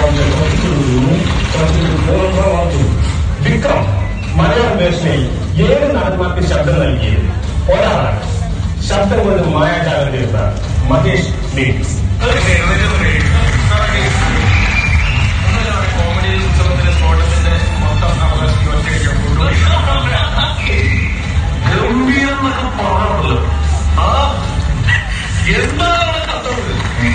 കുറച്ച് കുറച്ച് നിന്നു കുറച്ച് പൂർണ്ണമാക്കി വിക്രം മലയാളം വേഷനിൽ ഏഴ് നടന്മാർക്ക് ശബ്ദം നൽകിയത് ഒരാളാണ് ശബ്ദം കൊണ്ട് മായാജാലം തീർത്ത മഹേഷ് ബീറ്റ്സ് കോമഡി ഉത്സവത്തിന്റെ സ്ഫോടനത്തിന്റെ മൊത്തം അവകാശം ഒറ്റയ്ക്ക് ഗംഭീരം എന്നൊക്കെ പറഞ്ഞല്ലോ ആ എന്താണ് കത്തത്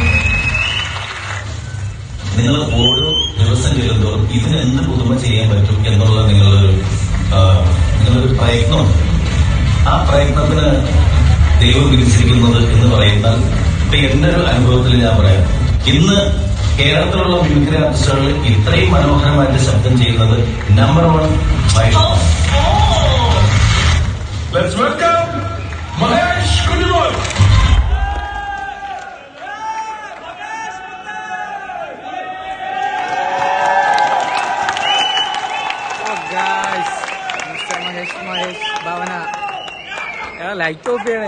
നിങ്ങൾ ഓരോ ദിവസം ചെല്ലുമ്പോൾ ഇതിന് എന്ത് പുതുമ ചെയ്യാൻ പറ്റും എന്നുള്ള നിങ്ങളൊരു ആ, നിങ്ങളൊരു പ്രയത്നമുണ്ട് ആ പ്രയത്നത്തിന് ദൈവം വിധിച്ചിരിക്കുന്നത് എന്ന് പറയുന്നാൽ ഇപ്പൊ എന്റെ ഒരു അനുഭവത്തിൽ ഞാൻ പറയാം ഇന്ന് കേരളത്തിലുള്ള മിമിക്രി ആർട്ടിസ്റ്റുകൾ ഇത്രയും മനോഹരമായിട്ട് ശബ്ദം ചെയ്യുന്നത് number one Mahesh let's welcome Mahesh Kunjumon Oh guys, Mr. Mahesh Mahesh Bhavana. Light off ചെയ്യണേ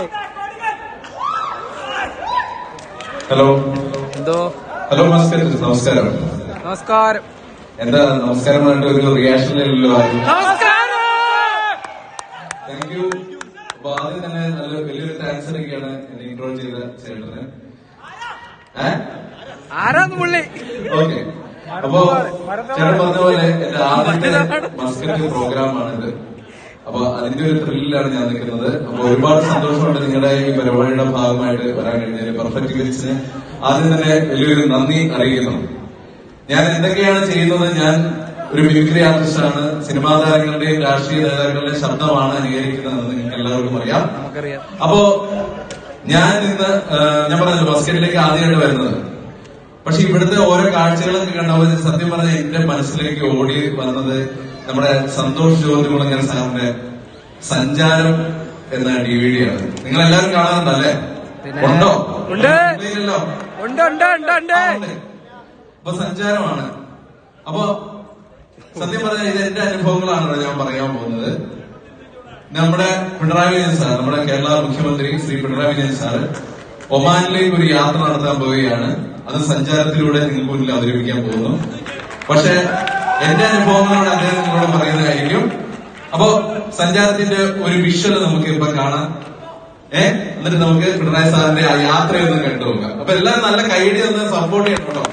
ഹലോ എന്തോ ഹലോ നമസ്കാരം നമസ്കാരം നമസ്കാരം എന്താ നമസ്കാരം പറഞ്ഞിട്ട് ഒരു റിയാക്ഷൻ ഇല്ലല്ലോ ആരും നമസ്കാരം താങ്ക് യു അപ്പൊ ആദ്യം തന്നെ നല്ല വലിയൊരു താങ്ക്സ് ഒക്കെയാണ് എന്നെ ഇൻട്രോ ചെയ്ത ചേട്ടന് ഏഹ് ആരാന്ന് പുള്ളി ഓക്കെ അപ്പോ ചേട്ടൻ പറഞ്ഞ പോലെ എന്റെ ആദ്യത്തെ മസ്കറ്റ് പ്രോഗ്രാമാണിത് അപ്പൊ അതിന്റെ ഒരു ത്രില്ലിലാണ് ഞാൻ നിൽക്കുന്നത് അപ്പൊ ഒരുപാട് സന്തോഷമുണ്ട് നിങ്ങളുടെ ഈ പരിപാടിയുടെ ഭാഗമായിട്ട് വരാൻ കഴിഞ്ഞാൽ പെർഫെക്റ്റ് ഗിരിച്ചിന് ആദ്യം തന്നെ വലിയൊരു നന്ദി അറിയിക്കുന്നു ഞാൻ എന്തൊക്കെയാണ് ചെയ്യുന്നത് ഞാൻ ഒരു മിമിക്രി ആർട്ടിസ്റ്റാണ് സിനിമാ താരങ്ങളുടെയും രാഷ്ട്രീയ നേതാക്കളുടെയും ശബ്ദമാണ് അനുകരിക്കുന്നതെന്ന് നിങ്ങൾക്ക് എല്ലാവർക്കും അറിയാം നമുക്കറിയാം അപ്പോ ഞാൻ ഇന്ന് ആ, ഞാൻ പറഞ്ഞല്ലോ ബാസ്കറ്റിലേക്ക് ആദ്യമായിട്ട് വരുന്നത് പക്ഷെ ഇവിടുത്തെ ഓരോ കാഴ്ചകളൊക്കെ കണ്ടപ്പോൾ സത്യം പറഞ്ഞ എന്റെ മനസ്സിലേക്ക് ഓടി വന്നത് നമ്മുടെ സന്തോഷ് ജ്യോതികുളങ്ങര സാറിന്റെ സഞ്ചാരം എന്ന ഡി വി ഡി ആണ് നിങ്ങൾ എല്ലാവരും കാണാറുണ്ടല്ലേ പിന്നെ? ഉണ്ടോ ഉണ്ട്. ഇല്ലല്ലോ ഉണ്ട് ഉണ്ട് ഉണ്ട് ഉണ്ട് ആ, ഉണ്ട്. അപ്പൊ സഞ്ചാരമാണ് അപ്പൊ സത്യം പറഞ്ഞാൽ ഇത് എന്റെ അനുഭവങ്ങളാണ് ഞാൻ പറയാൻ പോകുന്നത് നമ്മുടെ പിണറായി വിജയൻ സാർ നമ്മുടെ കേരള മുഖ്യമന്ത്രി ശ്രീ പിണറായി വിജയൻ സാർ ഒമാനിലേക്ക് ഒരു യാത്ര നടത്താൻ പോവുകയാണ് അത് സഞ്ചാരത്തിലൂടെ നിങ്ങൾക്ക് മുന്നിൽ അവതരിപ്പിക്കാൻ പോകുന്നു പക്ഷെ എന്റെ അനുഭവങ്ങളോട് അദ്ദേഹം നിങ്ങളോട് പറയുന്നതായിരിക്കും അപ്പോ സഞ്ചാരത്തിന്റെ ഒരു വിഷ്വൽ നമുക്ക് ഇപ്പൊ കാണാം ഏ എന്നിട്ട് നമുക്ക് പിണറായി സാറിന്റെ ആ യാത്രയൊന്ന് കണ്ടു നോക്കാം അപ്പൊ എല്ലാം നല്ല കൈഡി ഒന്ന് സപ്പോർട്ട് ചെയ്യണം കേട്ടോ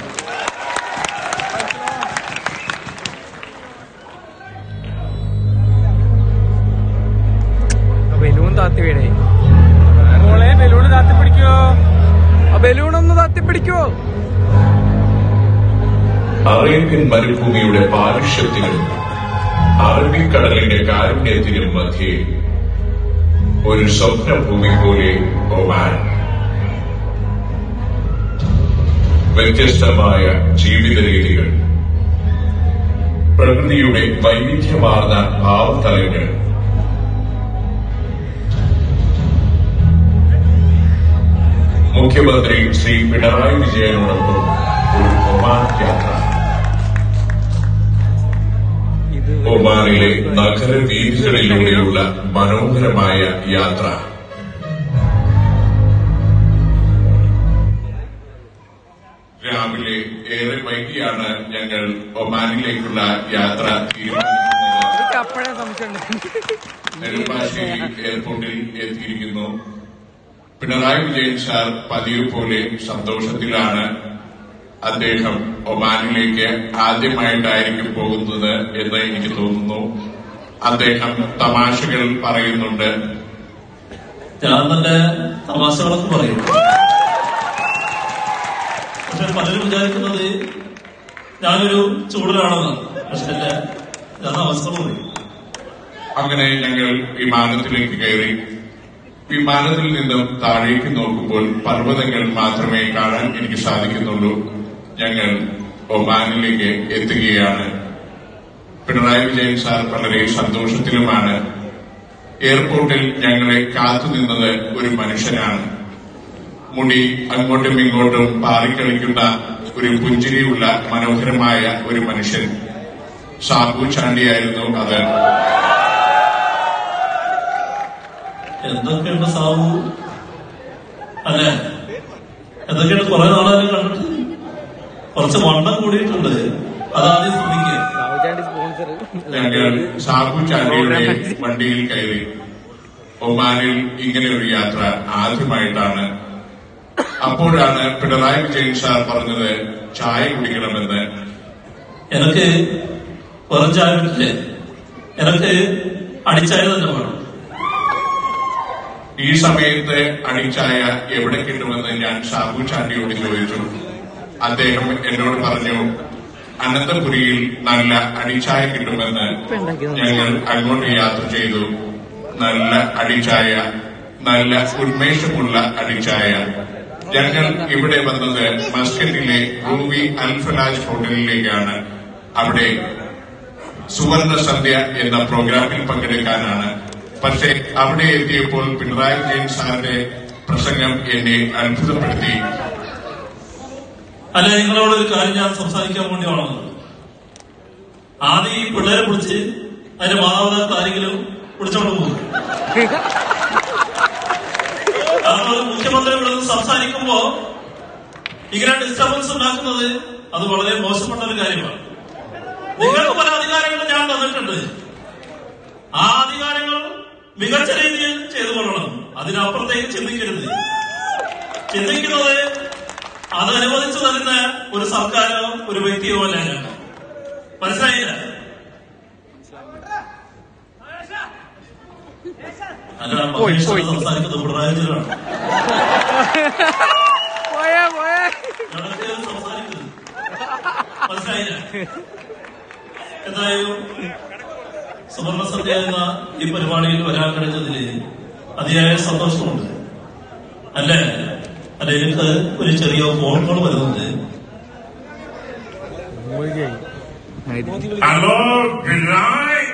ബലൂൺ താത്തി വീടേ മോളെ ബലൂൺ താത്തി പിടിക്കോ ആ ബലൂൺ ഒന്ന് താത്തി പിടിക്കോ അറേബ്യൻ മരുഭൂമിയുടെ പാരുഷ്യത്തിനും അറബിക്കടലിന്റെ കാരുണ്യത്തിനും മധ്യേ ഒരു സ്വപ്നഭൂമി പോലെ ഒമാൻ വ്യത്യസ്തമായ ജീവിത രീതികൾ പ്രകൃതിയുടെ വൈവിധ്യമാർന്ന ഭാവതലങ്ങൾ മുഖ്യമന്ത്രി ശ്രീ പിണറായി വിജയനോടൊപ്പം ഒരു ഒമാൻ യാത്ര ഇത് ഒമാനിലെ നഗരവീഥികളിലൂടെയുള്ള മനോഹരമായ യാത്ര രാവിലെ ഏറെ വൈകിയാണ് ഞങ്ങൾ ഒമാനിലേക്കുള്ള യാത്ര തീരുമാനിക്കുന്നത് എനിക്ക് അപ്പോഴേ സംശയമുണ്ട് നെടുമ്പാശ്ശേരി എയർപോർട്ടിൽ എത്തിയിരിക്കുന്നു പിണറായി വിജയൻ സാർ പതിവ് പോലെ സന്തോഷത്തിലാണ് അദ്ദേഹം ഒമാനിലേക്ക് ആദ്യമായിട്ടായിരിക്കും പോകുന്നത് എന്ന് എനിക്ക് തോന്നുന്നു അദ്ദേഹം തമാശകൾ പറയുന്നുണ്ട് ഞാൻ തന്നെ തമാശകളൊക്കെ പറയും പക്ഷെ പലരും വിചാരിക്കുന്നത് ഞാനൊരു ചൂടനാണെന്നാണ് പക്ഷെ അല്ല ഞാൻ അവസ്ഥകൾ പറയും അങ്ങനെ ഞങ്ങൾ വിമാനത്തിലേക്ക് കയറി വിമാനത്തിൽ നിന്നും താഴേക്ക് നോക്കുമ്പോൾ പർവ്വതങ്ങൾ മാത്രമേ കാണാൻ എനിക്ക് സാധിക്കുന്നുള്ളൂ ഞങ്ങൾ ഒമാനിലേക്ക് എത്തുകയാണ് പിണറായി വിജയൻ സാർ വളരെ സന്തോഷത്തിലുമാണ് എയർപോർട്ടിൽ ഞങ്ങളെ കാത്തുനിന്നത് ഒരു മനുഷ്യനാണ് മുടി അങ്ങോട്ടും ഇങ്ങോട്ടും പാറിക്കളിക്കുന്ന ഒരു പുഞ്ചിരിയുള്ള മനോഹരമായ ഒരു മനുഷ്യൻ സാബു ചാണ്ടിയായിരുന്നു അത് എന്തൊക്കെയുണ്ട് സാബു അല്ലെ എന്തൊക്കെയാണ് കുറെ നാളായാലും കണ്ടിട്ട് കുറച്ച് വണ്ണം കൂടിയിട്ടുണ്ട് അതാദ്യം ശ്രദ്ധിക്കുക രാഹുചാണ്ടി സ്പോൺസർ ഞങ്ങൾ സാബു ചാണ്ടിയുടെ വണ്ടിയിൽ കയറി ഒമാനിൽ ഇങ്ങനെ ഒരു യാത്ര ആദ്യമായിട്ടാണ് അപ്പോഴാണ് പിണറായി വിജയൻ സാർ പറഞ്ഞത് ചായ കുടിക്കണമെന്ന് എനിക്ക് വെറും ചായ പറ്റില്ല എനിക്ക് അടിച്ചായ തന്നെ വേണം ഈ സമയത്ത് അടിച്ചായ എവിടെ കിട്ടുമെന്ന് ഞാൻ സാബു ചാണ്ടിയോട് ചോദിച്ചു അദ്ദേഹം എന്നോട് പറഞ്ഞു അനന്തപുരിയിൽ നല്ല അടിച്ചായ കിട്ടുമെന്ന് ഞങ്ങൾ അങ്ങോട്ട് യാത്ര ചെയ്തു നല്ല അടിച്ചായ നല്ല ഉന്മേഷമുള്ള അടിച്ചായ ഞങ്ങൾ ഇവിടെ വന്നത് മസ്കറ്റിലെ റൂവി അൽഫലാജ് ഹോട്ടലിലേക്കാണ് അവിടെ സുവർണ സന്ധ്യ എന്ന പ്രോഗ്രാമിൽ പങ്കെടുക്കാനാണ് പക്ഷേ അവിടെ എത്തിയപ്പോൾ പിണറായി വിജയൻ സാറിന്റെ പ്രസംഗം എന്നെ അത്ഭുതപ്പെടുത്തി അല്ല നിങ്ങളോട് ഒരു കാര്യം ഞാൻ സംസാരിക്കാൻ വേണ്ടി വന്നത് ആദ്യം ഈ പിള്ളേരെ പിടിച്ച് അതിന്റെ മാതാപിതാക്കൾ ആരെങ്കിലും പിടിച്ചോണ്ട് പോകും കാരണം ഒരു മുഖ്യമന്ത്രി ഇവിടെ നിന്ന് സംസാരിക്കുമ്പോ ഇങ്ങനെ ഡിസ്റ്റർബൻസ് ഉണ്ടാക്കുന്നത് അത് വളരെ മോശപ്പെട്ട ഒരു കാര്യമാണ് നിങ്ങൾക്ക് പല അധികാരങ്ങളും ഞാൻ തന്നിട്ടുണ്ട് ആ അധികാരങ്ങൾ മികച്ച രീതിയിൽ ചെയ്തു കൊള്ളണം അതിനപ്പുറത്തേക്ക് ചിന്തിക്കരുത് ചിന്തിക്കുന്നത് അത് അനുവദിച്ചു തരുന്ന ഒരു സർക്കാരോ ഒരു വ്യക്തിയോ അല്ല ഞാൻ മനസ്സിലായില്ല അല്ല പോയി, മഹേഷ് പോയി. സംസാരിക്കുന്നത് പിണറായി വിജയനാണ് പോയേ പോയേ ഞാനൊക്കെ സംസാരിക്കുന്നത് മനസ്സിലായില്ല എന്തായാലും സുവർണ സന്ധ്യ എന്ന ഈ പരിപാടിയിൽ വരാൻ കഴിഞ്ഞതിൽ അതിയായ സന്തോഷമുണ്ട് അല്ലേ അല്ല എനിക്ക് ഒരു ചെറിയ ഫോൺ കോൾ വരുന്നുണ്ട് ഹലോ പിണറായി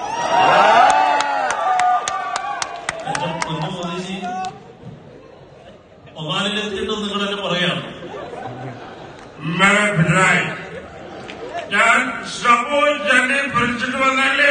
എന്റെ പൊന്നു മോദിജി ഒമാനിലെത്തിയിട്ട് നിങ്ങൾ എന്നെ പറയാണ് മേരെ പിണറായി ഞാൻ സബു ചണ്ടി പിടിച്ചിട്ട് വന്നല്ലേ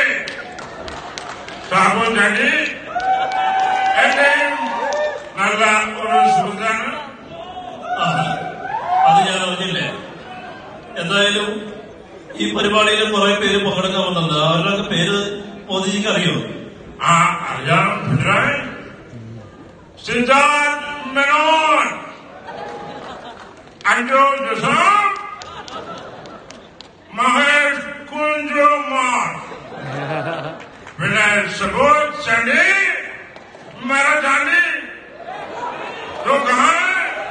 സബു ചണ്ടി എന്റെയും നല്ല ഒരു സുഹൃത്താണ് ആ, അത് ഞാൻ അറിഞ്ഞില്ലേ എന്തായാലും ഈ പരിപാടിയിൽ കുറെ പേര് പങ്കെടുക്കാൻ വന്നത് അവരുടെയൊക്കെ പേര് മോദിജിക്ക് അറിയോ ആ അറിയാം പിണറായി സിദ്ധാർത്ഥ് മേനോൻ അഞ്ജു ജസാം മഹേഷ് കുഞ്ചുമാർ പിന്നെ സബു ചണ്ടി मेरा जानी तो कहा है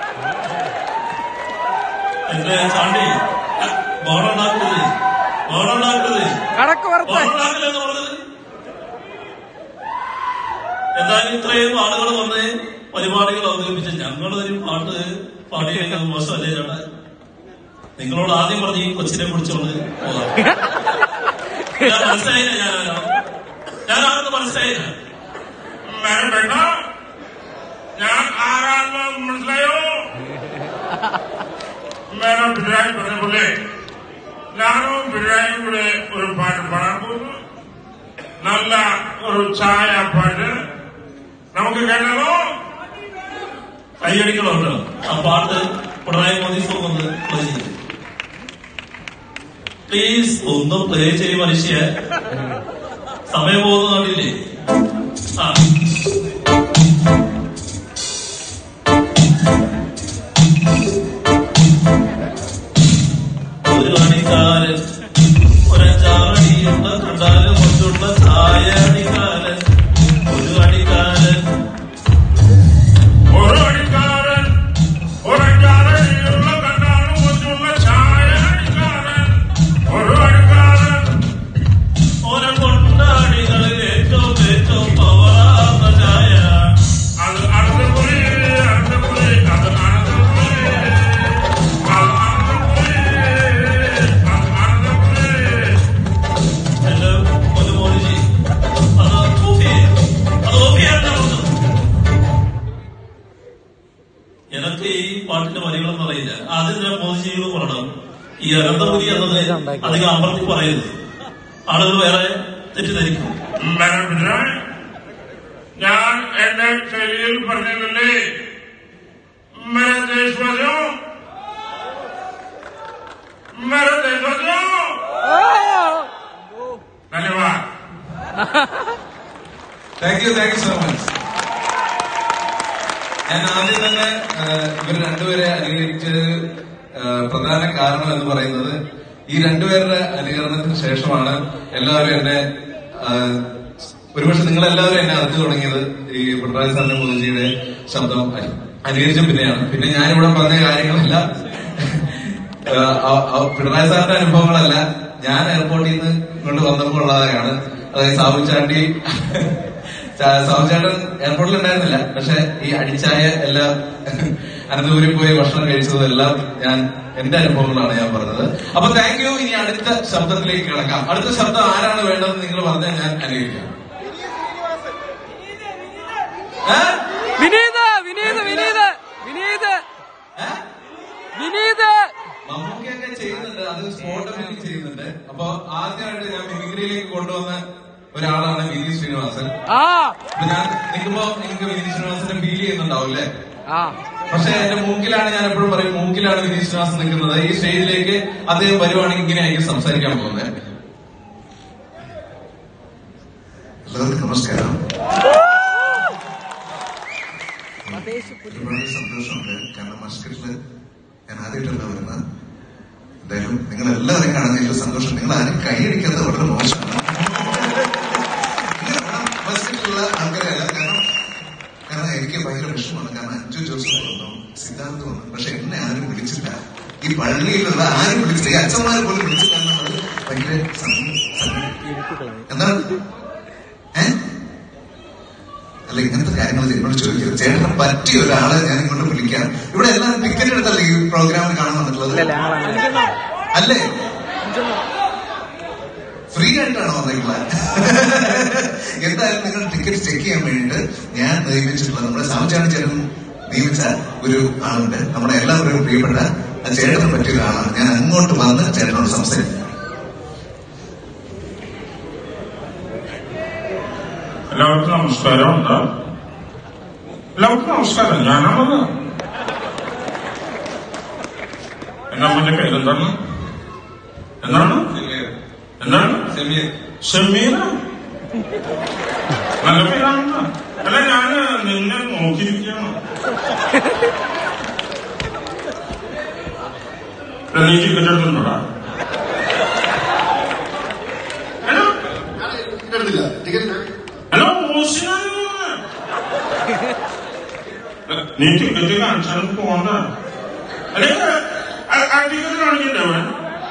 എന്റെ ചാണ്ടി ബോളുണ്ടാക്കരുത് ബോളുണ്ടാക്കരുത് കടക്ക് വറുത്ത ബോളുണ്ടാക്കില്ലെന്ന് പറഞ്ഞത് എന്തായാലും ഇത്രയും ആളുകൾ വന്ന് പരിപാടികൾ അവതരിപ്പിച്ച് ഞങ്ങളൊരു പാട്ട് പാടിയില്ലെങ്കിൽ മോശമല്ലേ ചേട്ടാ നിങ്ങളോട് ആദ്യം പറഞ്ഞ് ഈ കൊച്ചിനെ പിടിച്ചോണ്ട് പോകാം ഞാൻ മനസ്സിലായില്ല ഞാനാരോ ഞാനാണെന്ന് മനസ്സിലായില്ല मेरे बेटा ഞാൻ ആരാണെന്ന് മനസ്സിലായോ മേനോ പിണറായി പറഞ്ഞ പോലെ ഞാനും പിണറായിയും കൂടെ ഒരു പാട്ട് പാടാൻ പോകുന്നു നല്ല ഒരു ചായ പാട്ട് നമുക്ക് കേട്ടാലോ കൈയടിക്കണമല്ലോ ആ പാട്ട് പിണറായി മോദി സോങ് ഒന്ന് പ്ലേ ചെയ്യും പ്ലീസ് ഒന്ന് പ്ലേ ചെയ്യും മനുഷ്യ സമയം പോകുന്ന കണ്ടില്ലേ ആ ഒരു അണിക്കാരൻ ഒരഞ്ചാറടിയുള്ള കണ്ടാലും മറ്റുള്ള ചായ അടിക്കാരൻ ഒരു അടിക്കാരൻ ഒരു അടിക്കാരൻ ഒരഞ്ചാറടിയുള്ള കണ്ടാലും മറ്റുള്ള ചായ അടിക്കാരൻ ഒരു അടിക്കാരൻ ഓരോ കൊണ്ടാടികളിൽ ഏറ്റവും ഏറ്റവും പവറാർന്ന ചായ അത് അനന്തപുരി അനന്തപുരി അത് അനന്തപുരി അത് അനന്തപുരി അത് അനന്തപുരി എന്റെ ഒരു മോദിജി അത് ഓക്കെ അത് ഓക്കെ എനിക്ക് ഈ പാട്ടിന്റെ വരികളൊന്നും അറിയില്ല ആദ്യം ഞാൻ മോദിജിയോട് പറയണം ഈ അനന്തപുരി എന്നത് അധികം അമർത്തി പറയരുത് ആളുകൾ വേറെ തെറ്റിദ്ധരിക്കും മേഡം പിണറായി ഞാൻ എന്റെ ശൈലിയിൽ പറഞ്ഞില്ലേ मेरे देशवासियों मेरे देशवासियों धन्यवाद thank you thank you so much ഞാൻ ആദ്യം തന്നെ ഏഹ്, ഇവർ രണ്ടുപേരെ അനുകരിച്ചത് ഏഹ്, പ്രധാന കാരണം എന്ന് പറയുന്നത് ഈ രണ്ടുപേരുടെ അനുകരണത്തിന് ശേഷമാണ് എല്ലാവരും എന്നെ ഏഹ്, ഒരുപക്ഷെ നിങ്ങൾ എല്ലാവരും എന്നെ അറിഞ്ഞു തുടങ്ങിയത് ഈ പിണറായി സാറിന്റെ മോദിജിയുടെ ശബ്ദം അ- അനുകരിച്ച പിന്നെയാണ് പിന്നെ ഞാനിവിടെ പറഞ്ഞ കാര്യങ്ങളെല്ലാം ഏഹ്, അ- അ- പിണറായി സാറിന്റെ അനുഭവങ്ങളല്ല ഞാൻ എയർപോർട്ടിൽ നിന്ന് ഇങ്ങോട്ട് വന്നപ്പോൾ ഉള്ളതാണ് അതായത് സാബുചാണ്ടി സാബുചാട്ടൻ എയർപോർട്ടിൽ ഉണ്ടായിരുന്നില്ല പക്ഷെ ഈ അടിച്ചായ എല്ലാം അനന്തപുരം പോയി ഭക്ഷണം കഴിച്ചതും എല്ലാം ഞാൻ എന്റെ അനുഭവങ്ങളാണ് ഞാൻ പറഞ്ഞത് അപ്പൊ താങ്ക് യു ഇനി അടുത്ത ശബ്ദത്തിലേക്ക് കിടക്കാം അടുത്ത ശബ്ദം ആരാണ് വേണ്ടതെന്ന് നിങ്ങൾ പറഞ്ഞാൽ ഞാൻ അനുകരിക്കാം ഏ? വിനീത് വിനീത് വിനീത് വിനീത് ഏ? വിനീത് മമ്മൂക്കയൊക്കെ ചെയ്യുന്നുണ്ട് അത് സ്പോട്ട് മിമിക് ചെയ്യുന്നുണ്ട് അപ്പൊ ആദ്യമായിട്ട് ഞാൻ മിമിക്രിയിലേക്ക് കൊണ്ടുവന്ന ഒരാളാണ് വിനീത് ശ്രീനിവാസൻ ആ അപ്പൊ ഞാൻ നിൽക്കുമ്പോ നിങ്ങൾക്ക് വിനീത് ശ്രീനിവാസനെ ഫീൽ ചെയ്യുന്നുണ്ടാവും അല്ലേ ആ പക്ഷെ എന്റെ മൂക്കിലാണ് ഞാൻ എപ്പോഴും പറയും മൂക്കിലാണ് വിനീത് ശ്രീനിവാസൻ നിൽക്കുന്നത് ഈ സ്റ്റേജിലേക്ക് അദ്ദേഹം വരുവാണെങ്കിൽ ഇങ്ങനെയായിരിക്കും സംസാരിക്കാൻ പോകുന്നത് എല്ലാവർക്കും നമസ്കാരം ഒരുപാട് സന്തോഷമുണ്ട് കാരണം മസ്കറ്റില് ഞാൻ ആദ്യമായിട്ടല്ല വരുന്നത് എന്തായാലും നിങ്ങൾ എല്ലാവരും കാണുന്നതിൽ സന്തോഷം നിങ്ങൾ ആരും കൈയടിക്കാത്തത് വളരെ മോശമാണ് ഇങ്ങനെ വേണം മസ്കറ്റിലുള്ള ആൾക്കാരല്ല കാരണം കാരണം എനിക്ക് ഭയങ്കര വിഷമമാണ് കാരണം അഞ്ചു ജോസഫ് വന്നു സിദ്ധാർത്ഥ് വന്നു പക്ഷെ എന്നെ ആരും വിളിച്ചില്ല ഈ പള്ളിയിലുള്ള ആരും വിളിച്ചില്ല ഈ അച്ഛന്മാരെ പോലും വിളിച്ചില്ല എന്നുള്ളത് ഭയങ്കര സങ്കടം- സങ്കടം. എന്താണ് ഏഹ് അല്ല ഇങ്ങനത്തെ കാര്യങ്ങൾ എന്നോട് ചോദിക്കരുത് ചേട്ടന് പറ്റിയ ഒരാളെ ഞാൻ ഇങ്ങോട്ട് വിളിക്കാം ഇവിടെ എല്ലാം ടിക്കറ്റ് എടുത്തല്ലേ ഈ പ്രോഗ്രാമിന് കാണാൻ വന്നിട്ടുള്ളത് അല്ലേ ഫ്രീ ആയിട്ടാണോ വന്നിട്ടുള്ളത് എന്തായാലും നിങ്ങൾ ടിക്കറ്റ് ചെക്ക് ചെയ്യാൻ വേണ്ടിയിട്ട് ഞാൻ നിയമിച്ചിട്ടുള്ള നമ്മുടെ സാമചാണി ചേട്ടൻ നിയമിച്ച ഒരു ആളുണ്ട് നമ്മുടെ എല്ലാവരും പ്രിയപ്പെട്ട ആ ചേട്ടന് പറ്റിയ ഒരാളാണ് ഞാൻ അങ്ങോട്ട് വന്ന് ചേട്ടനോട് സംസാരിക്കും എല്ലാവർക്കും നമസ്കാരം ഉണ്ട് എല്ലാവർക്കും നമസ്കാരം ഞാനാണത് എന്നാ എന്റെ പേരെന്താണ് എന്താണ് എന്താണ് സെമീർ ഷമീറ നല്ല പേരാണ് അല്ല ഞാന് നിന്നെ നോക്കിയിരിക്കുകയാണ് അല്ല, നീ ടിക്കറ്റ് എടുത്തിട്ടുണ്ടോടാ ഹലോ ഹലോ മോശനാണ് നീ ടിക്കറ്റ് കാണിച്ചാലും പോണ്ട അല്ലെങ്കിൽ ആ ടിക്കറ്റ് കാണിക്കണ്ടേ അവൻ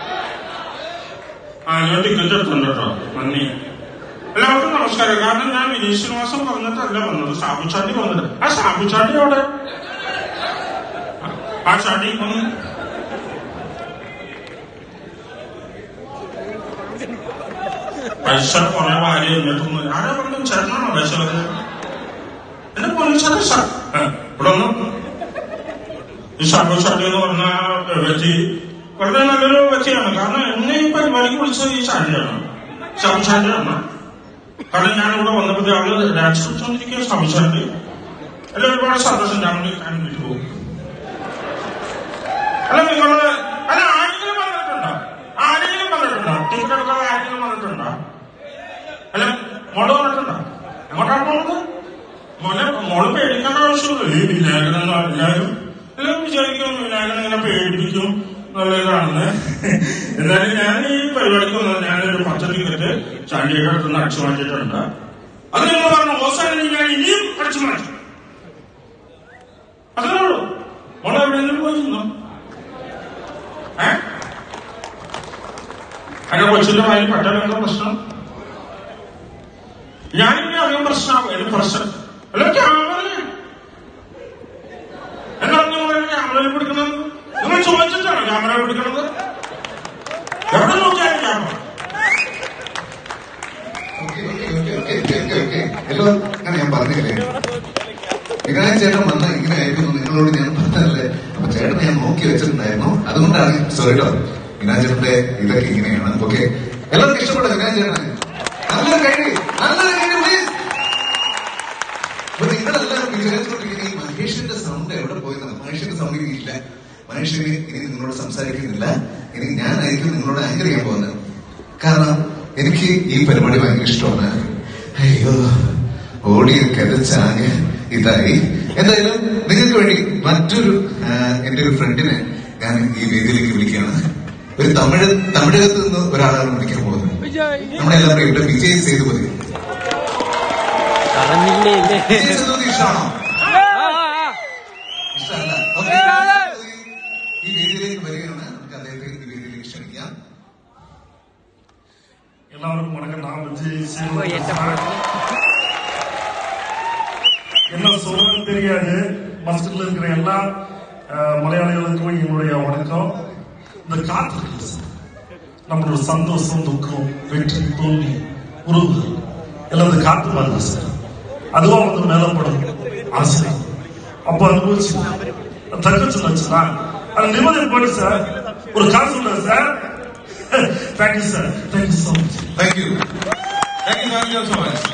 ആ ഞാൻ ടിക്കറ്റ് എടുത്തുണ്ട് കേട്ടോ നന്ദി എല്ലാവർക്കും നമസ്കാരം കാരണം ഞാൻ വിനീത് ശ്രീനിവാസം പറഞ്ഞിട്ടല്ല വന്നത് സാബുചാണ്ടി വന്നത് ആ സാബുചാണ്ടി അവിടെ ആ ചാണ്ടി വന്നു പൈസ കുറെ വാരി എന്നിട്ടൊന്നും ആരാ പറഞ്ഞു ചേട്ടനാണോ പൈസ വരുന്നത് എന്നെ പോലീസാണ് സാർ ഇവിടെ ഒന്ന് ഈ സാബുചാണ്ടി എന്ന് പറഞ്ഞ വ്യക്തി വളരെ നല്ലൊരു വ്യക്തിയാണ് കാരണം എന്നെ ഈ പരിപാടിക്ക് വിളിച്ചത് ഈ ചാണ്ടിയാണ് സാബുചാണ്ടിയാണ് കാരണം ഞാൻ ഇവിടെ വന്നപ്പോൾ അവള് ഡാൻസ് കളിച്ചോണ്ടിരിക്കുക സാബുചാണ്ടി അല്ല ഒരുപാട് സന്തോഷം ഞാൻ വിളിക്കാൻ വേണ്ടി പോകും അല്ല നിങ്ങള് അല്ല ആരെങ്കിലും വന്നിട്ടുണ്ടോ ആരെങ്കിലും വന്നിട്ടുണ്ടോ ടിക്കറ്റ് എടുക്കാതെ ആരെങ്കിലും വന്നിട്ടുണ്ടോ അല്ല മോള് വന്നിട്ടുണ്ടോ എങ്ങോട്ടാണ് പോകുന്നത് മോനെ മോള് പേടിക്കേണ്ട ആവശ്യമില്ല ഈ വിനായകൻ എന്ന് എല്ലാവരും എല്ലാവരും വിചാരിക്കും വിനായകൻ ഇങ്ങനെ പേടിപ്പിക്കും നല്ലതാണെന്ന് എന്നാലും ഞാൻ ഈ പരിപാടിക്ക് വന്നത് ഞാനൊരു പത്ത് ടിക്കറ്റ് ചാണ്ടിയുടെ അടുത്ത് നിന്ന് അടിച്ചു മാറ്റിയിട്ടുണ്ട് അത് നിങ്ങൾ പറഞ്ഞു ഓസാനി ഞാൻ ഇനിയും അടിച്ചു മാറ്റും അതേ ഉള്ളൂ മോളെ എവിടെയെങ്കിലും പോയി നിന്നോ ഏ എന്റെ കൊച്ചിന്റെ വായിൽ പെട്ടാൽ എന്താ പ്രശ്നം ഞാനിനി അധികം പ്രശ്നമാകും എനിക്ക് പ്രശ്നം അല്ല ക്യാമറ എന്താണ് നിങ്ങൾ ക്യാമറയിൽ പിടിക്കണത് നിങ്ങൾ ചോദിച്ചിട്ടാണ് ക്യാമറ പിടിക്കണത് എവിടെ നോക്കിയാലും camera okay, okay, okay, okay, okay, okay, okay. എല്ലോ അങ്ങനെ ഞാൻ പറഞ്ഞില്ലേ വിനായക ചേട്ടൻ വന്ന ഇങ്ങനെ ആയിരുന്നു നിങ്ങളോട് ഞാൻ പറഞ്ഞതല്ലേ അപ്പൊ ചേട്ടൻ ഞാൻ നോക്കി വെച്ചിട്ടുണ്ടായിരുന്നു അതുകൊണ്ടാണ് സോറി കേട്ടോ വിനായക ചേട്ടന്റെ ഇതൊക്കെ ഇങ്ങനെയാണ് ഓക്കെ എല്ലാവർക്കും ഇഷ്ടപ്പെട്ട വിനായക ചേട്ടൻ നല്ലൊരു കഴിവ് നല്ലൊരു കഴിവ് പ്ലീസ് അപ്പൊ നിങ്ങളെല്ലാവരും വിചാരിച്ചുകൊണ്ടിരിക്കുന്ന ഈ മഹേഷിന്റെ സൗണ്ട് എവിടെ പോയെന്നാണ് മഹേഷിന്റെ സൗണ്ട് ഇനി ഇല്ല മഹേഷ് ഇനി ഇനി നിങ്ങളോട് സംസാരിക്കുന്നില്ല ഇനി ഞാനായിരിക്കും നിങ്ങളോട് ആങ്കർ ചെയ്യാൻ പോകുന്നത് കാരണം എനിക്ക് ഈ പരിപാടി ഭയങ്കര ഇഷ്ടമാണ് അയ്യോ ഓടി കരച്ചാകെ ഇതായി എന്തായാലും നിങ്ങൾക്ക് വേണ്ടി മറ്റൊരു ആ, എന്റെ ഒരു ഫ്രണ്ടിനെ ഞാൻ ഈ വേദിയിലേക്ക് വിളിക്കുകയാണ് ഒരു തമിഴ് തമിഴകത്ത് നിന്ന് ഒരാളാണ് വിളിക്കാൻ പോകുന്നത് നമ്മുടെ എല്ലാവരും ഇവിടെ വിജയ് സേതുപതി പറഞ്ഞില്ലേ ഇല്ലേ? വിജയ് സേതുപതി ഇഷ്ടമാണോ ആ, ആ, ആ. ഇഷ്ടമല്ല ഓക്കേ. ഈ വേദിയിലേക്ക് വരികയാണ് നമുക്ക് അദ്ദേഹത്തെ ഈ വേദിയിലേക്ക് ക്ഷണിക്കാം எல்லாருக்கும் வணக்கம் நான் விஜய் ஓ, சேதுபதி எந்த பேசுறேன். என்ன சொல்றதுன்னு தெரியாது மஸ்கட்ல இருக்கிற எல்லா அஹ், மலையாளிகளுக்கும் என்னுடைய வணக்கம் இந்த காத்து இருக்கு சார். நம்மளோட சந்தோஷம் துக்கம் வெற்றி தோல்வி உறவுகள் எல்லாம் இந்த காத்து மாதிரி சார் அதுவா வந்து மேலப்படும் அரசியல் அப்ப அனுபவிச்சு தக்க சொன்னா அது நிம்மதி போயிட்டு சார் ஒரு காசு இல்லை sir thank you sir thank you so much thank you thank you thank you so much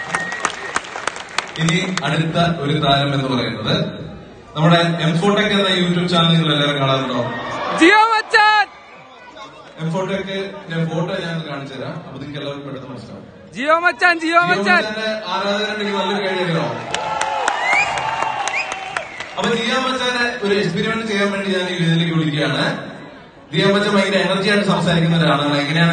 ഇനി അടുത്ത ഒരു താരം എന്ന് പറയുന്നത് നമ്മുടെ എംഫോടെക് എന്ന യൂട്യൂബ് ചാനൽ നിങ്ങൾ എല്ലാവരും കാണാറുണ്ടോ ജിയോ മച്ചാൻ എംഫോടെക്കിന്റെ ഫോട്ടോ ഞാൻ ഒന്ന് കാണിച്ചു തരാം അപ്പൊ നിങ്ങൾക്ക് എല്ലാവർക്കും പെട്ടെന്ന് മനസ്സിലാവും ജിയോ മച്ചാൻ ജിയോ മച്ചാൻ ജിയോമച്ചാന്റെ ആരാധകരുണ്ടെങ്കിൽ നല്ലൊരു കഴിയല്ലോ അപ്പൊ ജിയാമച്ചാനെ ഒരു എക്സ്പെരിമെന്റ് ചെയ്യാൻ വേണ്ടി ഞാൻ ഈ വേദിയിലേക്ക് വിളിക്കുകയാണ് ജിയാമച്ചൻ ഭയങ്കര എനർജി ആയിട്ട് സംസാരിക്കുന്ന ഒരാളാണ് എങ്ങനെയാണ്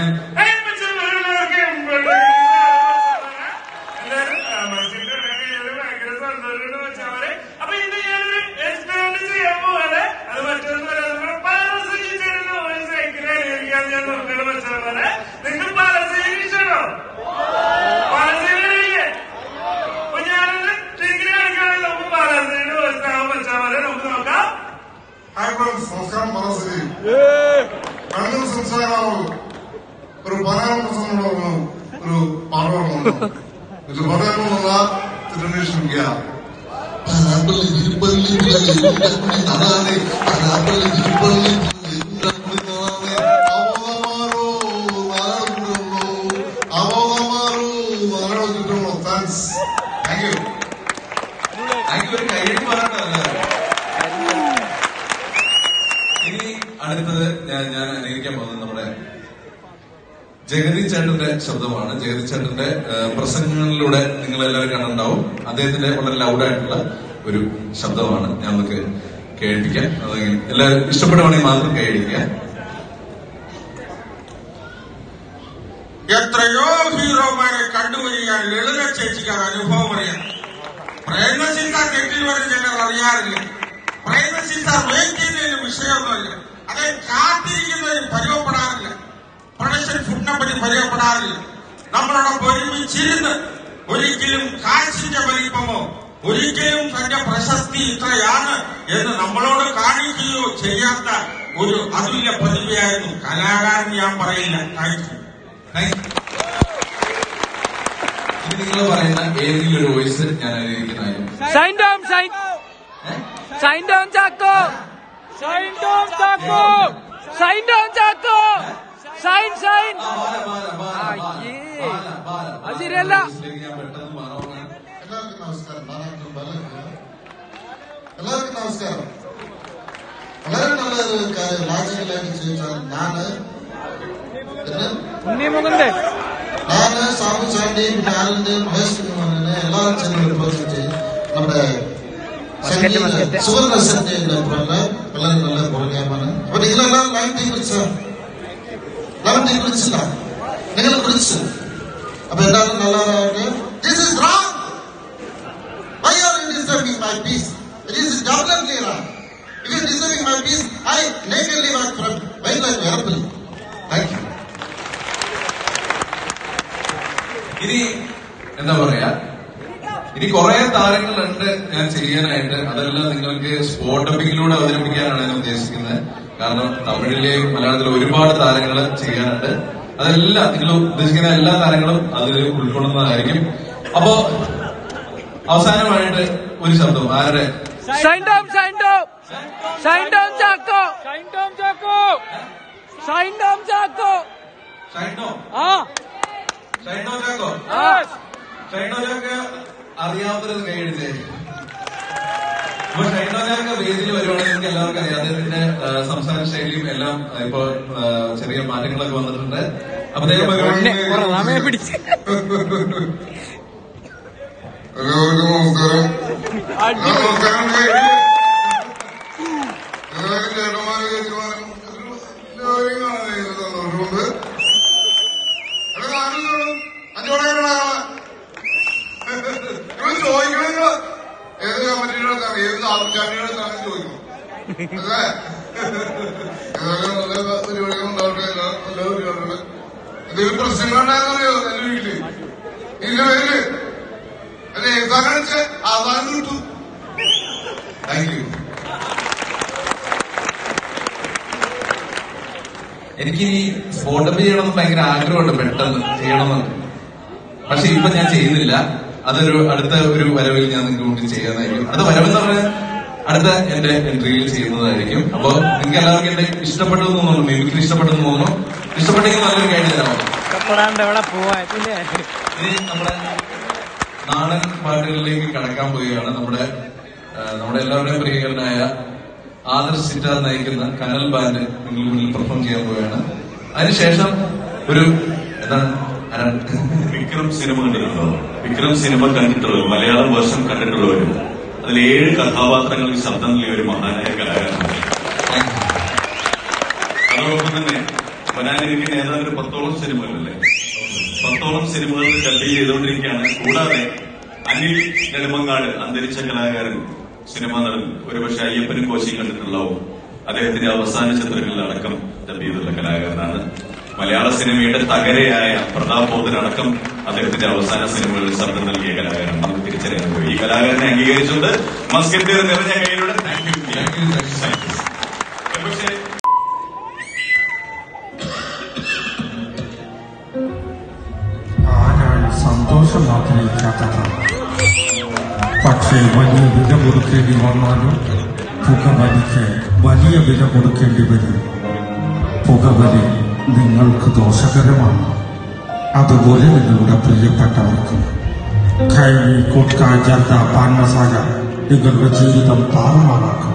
നിങ്ങൾ പാലസീനിച്ചോ പാലസീനില്ലേ അപ്പൊ ഞാനൊന്ന് ഡിഗ്രി കളിക്കുകയാണെങ്കിൽ നമുക്ക് പാലസീന് വെച്ചാൽ മതി നമുക്ക് നോക്കാം ഹായ് ഫ്രണ്ട്സ് നമസ്കാരം പറശ്ശേരി കണ്ണൂർ സംസ്ഥാനം ഒരു പതിനാറ് പ്രസംഗമുള്ള ഒരു പാടുകളുണ്ട് ഇത് പറയാനുള്ള തിരുനേഷിക്കുക പരാപ്പള്ളി തിരുപ്പള്ളി അതാണ് പരാപ്പള്ളി തിരുപ്പള്ളി അവമാറോ നാരായണോ അവമാറോ നാരായണോ താങ്ക്സ് താങ്ക് യു എനിക്ക് ഒരു കൈയടി പറയണ്ടല്ലോ ഇനി അടുത്തത് ഞാൻ ഞാൻ അനുകരിക്കാൻ പോകുന്നത് നമ്മുടെ ജഗതി ചേട്ടന്റെ ശബ്ദമാണ് ജഗതി ചേട്ടന്റെ ഏഹ്, പ്രസംഗങ്ങളിലൂടെ നിങ്ങൾ എല്ലാവരും കണ്ടുണ്ടാവും അദ്ദേഹത്തിന്റെ വളരെ ലൗഡായിട്ടുള്ള ഒരു ശബ്ദമാണ് ഞാൻ നമുക്ക് കേൾപ്പിക്കാം അത് എല്ലാവരും ഇഷ്ടപ്പെടുവാണെങ്കിൽ മാത്രം കൈയടിക്കുക എത്രയോ ഹീറോമാരെ കണ്ടുവരികയാണ് ലളിത ചേച്ചിക്ക് അത് അനുഭവം അറിയാം പ്രേമചിന്ത തെറ്റിൽ വരെ ചിലർ അറിയാറില്ല പ്രേമചിന്ത വെയിറ്റ് ചെയ്യുന്നതിന് വിഷയമൊന്നുമില്ല അത് കാത്തിരിക്കുന്നതിന് പരിവപ്പെടാറില്ല പ്രൊഡക്ഷൻ ഫുഡിനെ പറ്റി പരിവപ്പെടാറില്ല നമ്മളോടൊപ്പം ഒരുമിച്ചിരുന്ന് ഒരിക്കലും കാശിന്റെ വലിപ്പമോ ഒരിക്കലും തന്റെ പ്രശസ്തി ഇത്രയാണ് എന്ന് നമ്മളോട് കാണിക്കുകയോ ചെയ്യാത്ത ഒരു അതുല്യ പ്രതിഭയായിരുന്നു കലാകാരൻ ഞാൻ പറയില്ല താങ്ക് യു Thank you. ഇനി നിങ്ങൾ പറയുന്ന ഏതെങ്കിലും ഒരു വോയിസ് ഞാൻ അനുകരിക്കുന്നതായിരിക്കും ഷൈൻ ഡൗൺ ഷൈൻ ഷൈൻ ഡൗൺ ചാക്കോ ഷൈൻ ഡൗൺ ചാക്കോ ഷൈൻ ഡൗൺ ചാക്കോ ഷൈൻ ഷൈൻ അയ്യേ. അത് ശരിയല്ല. ഞാൻ പെട്ടെന്ന് മാറാവുന്ന എല്ലാവർക്കും നമസ്കാരം നാരായണൻ ബാലകൃഷ്ണൻ എല്ലാവർക്കും നമസ്കാരം വളരെ നല്ലൊരു കാര്യം ലാജിക്കലായിട്ട് ചോദിച്ചാൽ ഞാന് പിന്നെ ഉണ്ണി മുകുന്ദൻ ഞാന് സാബു ചാണ്ടിയും ആനന്ദയും മഹേഷിനും എല്ലാവരും ചെന്ന് റിപ്പോർട്ട് നമ്മുടെ മസ്കറ്റ്, മസ്കറ്റ്. സുവർണ സന്ധ്യയുടെ പോലെ വളരെ നല്ല പ്രോഗ്രാമാണ് അപ്പൊ നിങ്ങളെല്ലാം ലൈൻ ടീം വിളിച്ച ലൈൻ ടീം വിളിച്ചില്ല നിങ്ങൾ വിളിച്ചു അപ്പൊ എല്ലാവരും നല്ലവരായിട്ട് this is wrong Why are you disturbing my peace? It is definitely wrong. If you are disturbing my peace, I nakedly walk from wildlife airplane. Thank you. ഇനി എന്താ പറയാ ഇനി കുറെ താരങ്ങളുണ്ട് ഞാൻ ചെയ്യാനായിട്ട് അതെല്ലാം നിങ്ങൾക്ക് സ്പോട്ട് ഡബിങ്ങിലൂടെ അവതരിപ്പിക്കാനാണ് ഞാൻ ഉദ്ദേശിക്കുന്നത് കാരണം തമിഴിലെയും മലയാളത്തിലും ഒരുപാട് താരങ്ങൾ ചെയ്യാനുണ്ട് അതെല്ലാം നിങ്ങൾ ഉദ്ദേശിക്കുന്ന എല്ലാ താരങ്ങളും അതിൽ ഉൾക്കൊള്ളുന്നതായിരിക്കും അപ്പോ അവസാനമായിട്ട് ഒരു ശബ്ദം ആരുടെ ഷൈൻ ഡൗൺ ഷൈൻ ഡൗൺ ഷൈൻ ഡൗൺ ചാക്കോ ഷൈൻ ഡൗൺ ചാക്കോ ഷൈൻ ഡൗൺ ചാക്കോ ഷൈനോ ആ ഷൈനോ ചാക്കോ ആ ഷൈനോ ചാക്കോ അറിയാവുന്നത് കൈയടിച്ചേ അപ്പൊ ഷൈൻഡോനൊക്കെ വേദിയിൽ വരുവാണെങ്കിൽ നിങ്ങൾക്ക് എല്ലാവർക്കും അറിയാം അദ്ദേഹത്തിന്റെ ആ, സംസാര ശൈലിയും എല്ലാം ആ, ഇപ്പൊ ആ, ചെറിയ മാറ്റങ്ങളൊക്കെ വന്നിട്ടുണ്ട് അപ്പൊ അദ്ദേഹം വരുവാണെങ്കിൽ സമയം പിടിച്ച് എല്ലാവർക്കും നമസ്കാരം നമസ്കാരം എല്ലാവരും ചേട്ടന്മാരും ചേച്ചിമാരും എല്ലാവരെയും കാണാൻ കഴിഞ്ഞ സന്തോഷമുണ്ട് എടാ ഞാനും കാണും അഞ്ചു മണിക്കാണ് നിങ്ങൾ ചോദിക്കണം നിങ്ങൾ ഏത് കമ്മിറ്റിയുടെ അടുത്താണ് ഏത് ആൾക്കാരുടെ അടുത്താണ് ചോദിക്കണം അല്ലേ ഏതായാലും നല്ല പരിപാടികൾ ഉണ്ടാവട്ടെ എല്ലാ നല്ല പരിപാടികൾ എന്തെങ്കിലും പ്രശ്നങ്ങൾ ഉണ്ടായെന്നറിയോ എന്റെ വീട്ടില് ഇല്ല പേര് അല്ലെ ഏതാണെന്ന് വെച്ചാൽ ആദായം കിട്ടും താങ്ക് യു എനിക്ക് ഈ സ്പോട്ടപ്പ് ചെയ്യണമെന്ന് ഭയങ്കര ആഗ്രഹമുണ്ട് പെട്ടെന്ന് ചെയ്യണമെന്ന് പക്ഷെ ഇപ്പൊ ഞാൻ ചെയ്യുന്നില്ല അതൊരു അടുത്ത ഒരു വരവിൽ ഞാൻ നിങ്ങൾക്ക് മുന്നിൽ ചെയ്യാനായിരിക്കും അടുത്ത വരവെന്ന് പറഞ്ഞാൽ അടുത്ത എന്റെ എൻട്രിയിൽ ചെയ്യുന്നതായിരിക്കും അപ്പൊ നിങ്ങൾക്ക് എല്ലാവർക്കും എന്റെ ഇഷ്ടപ്പെട്ടതെന്ന് തോന്നുന്നു മിമിക്രി ഇഷ്ടപ്പെട്ടെന്ന് തോന്നുന്നു ഇഷ്ടപ്പെട്ടെങ്കിൽ നല്ലൊരു ഗൈഡ് തരാമോ കപ്പടാണ്ട് എവിടെ പോവാ പിന്നെ ഇനി നമ്മുടെ നാടൻ പാട്ടുകളിലേക്ക് കടക്കാൻ പോവുകയാണ് നമ്മുടെ ആ, നമ്മുടെ എല്ലാവരുടെയും പ്രിയങ്കരനായ ആദർശ് സിറ്റാർ നയിക്കുന്ന കനൽ ബാൻഡ് നിങ്ങൾ മുന്നിൽ പെർഫോം ചെയ്യാൻ പോവുകയാണ് അതിനുശേഷം ഒരു എന്താണ് ആരാണ്? വിക്രം സിനിമ കണ്ടിട്ടുണ്ടോ വിക്രം സിനിമ കണ്ടിട്ടുള്ളൂ മലയാളം വേർഷൻ കണ്ടിട്ടുള്ളവരും അതിൽ ഏഴ് കഥാപാത്രങ്ങൾക്ക് ശബ്ദം നൽകിയ ഒരു മഹാനായ കലാകാരനാണ് അതോടൊപ്പം തന്നെ വരാനിരിക്കുന്ന ഏതാണ്ട് ഒരു പത്തോളം സിനിമകളല്ലേ പത്തോളം സിനിമകൾ ഡബ് ചെയ്തുകൊണ്ടിരിക്കുകയാണ് കൂടാതെ അനിൽ നെടുമങ്ങാട് അന്തരിച്ച കലാകാരൻ സിനിമാ നടൻ ഒരുപക്ഷെ അയ്യപ്പനും കോശിയും കണ്ടിട്ടുണ്ടാവും അദ്ദേഹത്തിന്റെ അവസാന ചിത്രങ്ങളിലടക്കം ഡബ് ചെയ്തിട്ടുള്ള കലാകാരനാണ് മലയാള സിനിമയുടെ തകരയായ പ്രതാപ് പോതനടക്കം അദ്ദേഹത്തിന്റെ അവസാന സിനിമകളിൽ ശബ്ദം നൽകിയ കലാകാരൻ നമുക്ക് തിരിച്ചറിയാൻ പോയി ഈ കലാകാരനെ അംഗീകരിച്ചുകൊണ്ട് മസ്കറ്റ് നിറഞ്ഞ കൈയിലൂടെ thank you Thank you, thank you. പക്ഷേ ആരാണ് സന്തോഷം ആഗ്രഹിക്കാത്തതാണ് പക്ഷേ വലിയ വില കൊടുക്കേണ്ടി വന്നാലും പുകവലിക്ക് വലിയ വില കൊടുക്കേണ്ടി വരും പുകവലി നിങ്ങൾക്ക് ദോഷകരമാണ് അതുപോലെ നിങ്ങളുടെ പ്രിയപ്പെട്ടവർക്കും ഖൈനി കുട്ക ജർദ പാൻ മസാല നിങ്ങളുടെ ജീവിതം താറുമാറാക്കും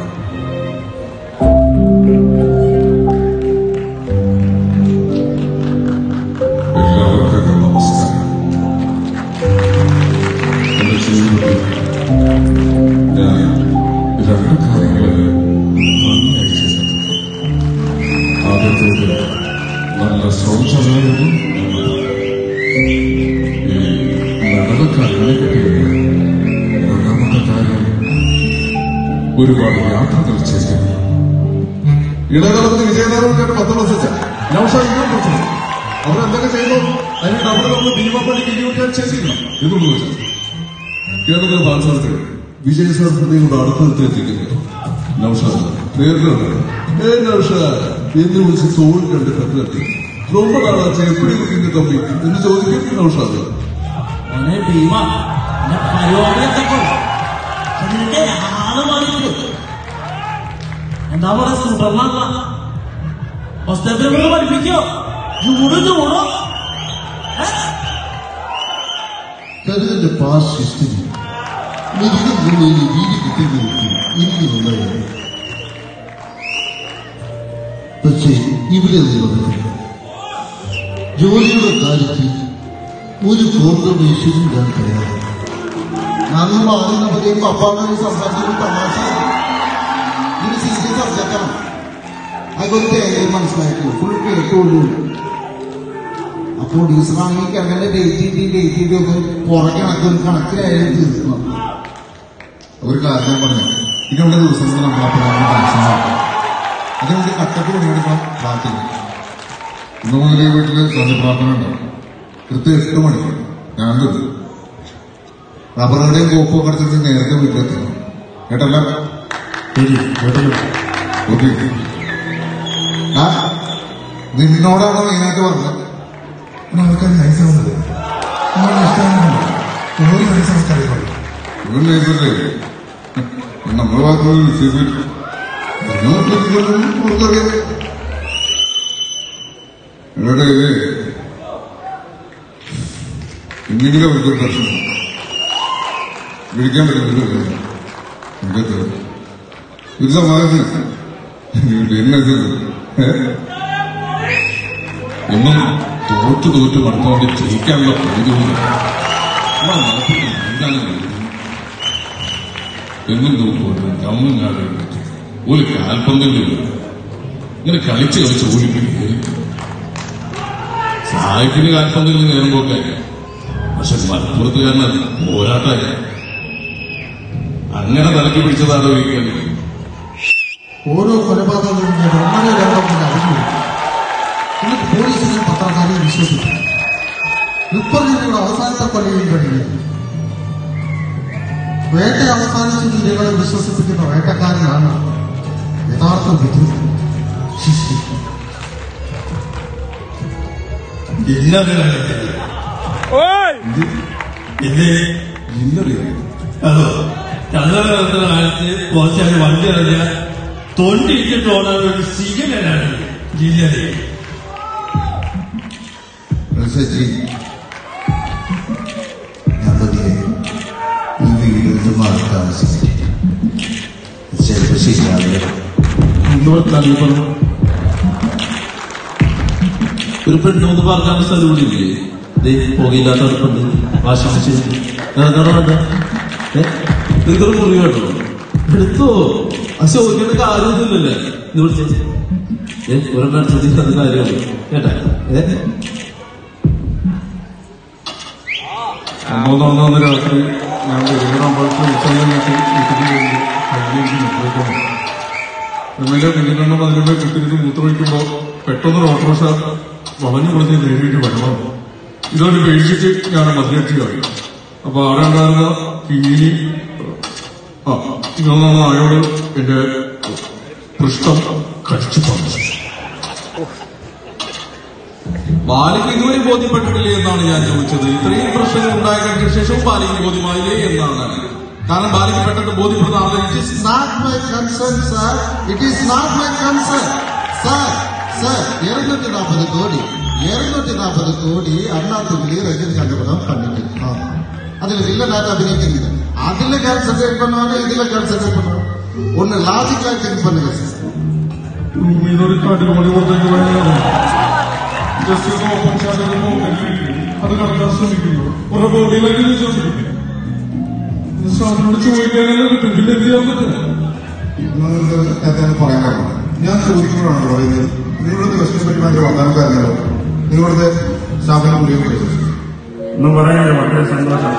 എല്ലാവർക്കും നമസ്കാരം എന്റെ ജീവിതത്തിൽ ഞാൻ രണ്ട് കാര്യങ്ങളിൽ നന്ദിയായി ചെയ്തിട്ടുണ്ട് ആദ്യത്തേത് നല്ല ശൗചാലയവും ഈ നടനക്കാരനെ കിട്ടിയത് രണ്ടാമത്തെ കാര്യം ഒരുപാട് യാത്രകൾ ചെയ്തിരുന്നു ഇടകാലത്ത് വിജയനഗരം പത്ത് വർഷിച്ച നൗഷാദ് ഇങ്ങനെ പറഞ്ഞു അവരെന്തൊക്കെ ചെയ്തു അതിന് നമ്മൾ നമ്മൾ ഭീമപ്പള്ളി കിഴിവിട്ടാൻ ചെയ്തില്ല ഇതുള്ളൂ വെച്ചാൽ കേരളത്തിലെ ബാലസാർക്ക് വിജയ് സാർ ഹൃദയങ്ങളുടെ അടുത്ത് എത്തിക്കുന്നു നൗഷാദ് നേരിട്ടുണ്ട് ഏ നൗഷാദ് എന്ന് വിളിച്ച് തോൾ കണ്ട് കത്തിലെത്തി ரொம்ப നാളാச்சு எப்படி இருக்கீங்க தம்பி എന്ന് ചോദിക്കും നൗഷാദ് മോനെ ഭീമ എന്നെ പരിപാടിയൊക്കെ കൊള്ളാം. പക്ഷെ നിന്റെ ആള് മാറിയിട്ട് എന്താ പറയാ സൂപ്പർമാർക്ക ഹോസ്റ്റലിൽ പഠിപ്പിക്കോ ചൂട് ചൂടോ കരുതന്റെ പാസ്റ്റ് ഹിസ്റ്ററി മെഡിക്കൽ ജില്ലയിൽ വീട് കിട്ടുന്നവർക്ക് എനിക്ക് നല്ലതാണ് പക്ഷേ ഇവിടെ നിന്നത് ജോലിയുടെ കാര്യത്തിൽ ഒരു കോൺട്രവേഴ്സിയും ഞാൻ പറയാതെ നന്ദി മാറുന്നവരെയും പപ്പാങ്ങനെ സംസാരിച്ചൊരു തമാശ ഇത് സീരിയസ് സബ്ജക്റ്റാണ് അതൊരു തേങ്ങയും മനസ്സിലായിട്ടുള്ളൂ ഫുൾ കേട്ടുള്ളൂ ആ പ്രൊഡ്യൂസറാണെങ്കിൽ അങ്ങനെ ഡേറ്റ് ചെയ്ത് ഡേറ്റ് ചെയ്ത് ഒന്ന് പുറകെ കണക്ക് കണക്കിലായാലും തീർക്കണം ഒരു കാര്യം പറഞ്ഞു ഇനിയുള്ള ദിവസങ്ങൾ നമ്മൾ അപ്പോഴാണ് മനസ്സിലാക്കാം അതുകൊണ്ട് കട്ടക്ക് പണിയെടുക്കണം പ്രാർത്ഥന ഇന്ന് മുതൽ ഈ വീട്ടില് സന്ധ്യ പ്രാർത്ഥന ഉണ്ടാവും കൃത്യം എട്ട് മണിക്ക് ഞാൻ തീർന്നു റബ്ബറുടെയും കോപ്പും എടുത്തിട്ട് നേരത്തെ വീട്ടിലെത്തണം കേട്ടല്ല ശരി കേട്ടല്ലോ ഓക്കെ ആ നിന്നോടാണ് മെയിനായിട്ട് പറഞ്ഞത് ആൾക്കാർ നൈസാവുന്നത് നിങ്ങളുടെ ഇഷ്ടമാണ് ഒരു നൈസ് സംസ്കാരം ഒരു നൈസല്ലേ നമ്മൾ ഭാഗത്തുനിന്ന് വിശ്വസിച്ചു പുറത്തറിയാം എന്നിട്ട് എന്തെങ്കിലും അവർക്കൊരു പ്രശ്നം വിളിക്കാൻ പറ്റുന്നില്ല എനിക്കത് ഒരു സമാധാനം എന്നത് ഒന്നും തോറ്റു തോറ്റു മടുത്തോണ്ട് ജയിക്കാനുള്ള ബോധ്യമില്ല എന്നും തോന്നുന്നു ഞമ്മളും കാണുന്നു ഒരു കാൽപന്തല്ലോ ഇങ്ങനെ കളിച്ച് കളിച്ച് ഓടിപ്പിക്കും സഹായിക്കുന്ന കാൽപന്തിൽ കയറുമ്പോക്കെ പക്ഷെ മലപ്പുറത്തുകാരനത് പോരാട്ടായി അങ്ങനെ തലക്കി പിടിച്ചതാണ് ഒരിക്കൽ ഓരോ കൊലപാതകവും ഞാൻ ഒന്നര രണ്ടൊക്കെ അറിഞ്ഞു എന്നിട്ട് പോലീസിനെയും പത്രക്കാരെയും വിശ്വസിച്ചു മുപ്പതിനുള്ള അവസാനത്തെ കൊലയും കഴിഞ്ഞു വേട്ട അവസാനിച്ച നിരകളെ വിശ്വസിപ്പിക്കുന്ന വേട്ടക്കാരനാണ് യഥാർത്ഥ വിധി ശിശു അതോ ചന്ദ്രകാലത്ത് കാലത്ത് കുറച്ചാൽ വണ്ടി ഇറങ്ങിയ തൊണ്ടിട്ടിട്ട് ഓടാൻ വേണ്ടി സിഗനാണ് ജില്ലയിൽ പ്രൊഫസർ ഞാൻ പതിയെ ഈ വീടിൽ മാറി താമസിക്കും ചിലപ്പോൾ ശരിയാവില്ല ഒരു പെണ്ണൊന്ന് പറഞ്ഞാൽ സ്ഥലം കൂടി ഇല്ലേ ദേ പുകയില്ലാത്ത അടുപ്പുണ്ട് വാഷിംഗ് മെഷീൻ എന്താണ് വേണ്ട ഏ നിങ്ങൾക്കൊരു മുറി വേണോ എടുത്തോ ആ ചോദിക്കേണ്ട കാര്യമൊന്നുമില്ലല്ലേ ഇത് വിളിച്ചേ ഏ ഒരെണ്ണം അടിച്ചത് അത് കാര്യമുള്ളൂ കേട്ടാ ഏ ഒമ്പതാം രാത്രി ഞാൻ വെളിയിടാകുമ്പോഴത്തെ ഉത്സവം വീട്ടിൽ വീട്ടിൽ കഴിഞ്ഞ് കയ്യിലേക്ക് നിൽക്കുന്നു എമ്മെല്ലെ പിന്നിലെണ്ണം അതിലൂടെ കെട്ടിരുന്ന് മൂത്രമൊഴിക്കുമ്പോൾ പെട്ടെന്ന് ഓട്ടോറിക്ഷ വളഞ്ഞു കൊടുത്ത് നേരിട്ട് വരണം ഇതൊരു പേടിച്ചിട്ട് ഞാൻ മതിലെത്തിയായി അപ്പൊ അവിടെ ഉണ്ടായിരുന്ന കീരി ആ ഇതൊന്നാണ് അയാള് എന്റെ പൃഷ്ഠം കടിച്ചു തന്നത് ബാലിക്ക് ഇതുവരെ ബോധ്യപ്പെട്ടിട്ടില്ലേ എന്നാണ് ഞാൻ ചോദിച്ചത് ഇത്രയും പ്രശ്നങ്ങൾ ഉണ്ടായ കഴിഞ്ഞ ശേഷവും ബാലിക്ക് ബോധ്യമായില്ലേ എന്നാണ് കാരണം ബാലിക്ക് പെട്ടെന്ന് ബോധ്യപ്പെടുന്നതാണ് it is not my concern, sir. It is not my concern. Sir, sir, இருநூத்தி நாற்பது கோடி இருநூத்தி நாற்பது கோடி அண்ணா துள்ளி ரஜினிகாந்த் படம் பண்ணிட்டு அதுல வில்லனாக அபிநயிக்கிறது அதுல கான்சென்ட்ரேட் பண்ணுவாங்க இதுல கான்சென்ட்ரேட் பண்ணுவாங்க ஒன்னு லாஜிக்கலா திங்க் பண்ணுங்க சார் ഇതൊരു കാട്ടിൽ പുറത്തേക്ക് വേണ്ടിയാണ് ജസ്റ്റിസ് ഓപ്പൺ ചാനലിൽ അത് കടക്കാൻ ശ്രമിക്കുന്നു ഒരു ബോഡിയിലേക്ക് വിശ്വസിക്കുന്നു സാറിനോട് ചോദിക്കാനല്ലേ പറ്റും പിന്നെ എന്ത് ചെയ്യാൻ പറ്റും എന്താണ് പറയാൻ കാരണം ഞാൻ ചോദിക്കുമ്പോഴാണ് പറയുന്നത് നിങ്ങളുടെ ബസ്സിനെ പറ്റി ഭയങ്കര വർദ്ധനക്കാരനല്ലോ നിങ്ങളുടെ സ്റ്റാഫിനെ മുറിയിൽ വിളിച്ചു ഒന്നും പറയാനില്ല വളരെ സന്തോഷം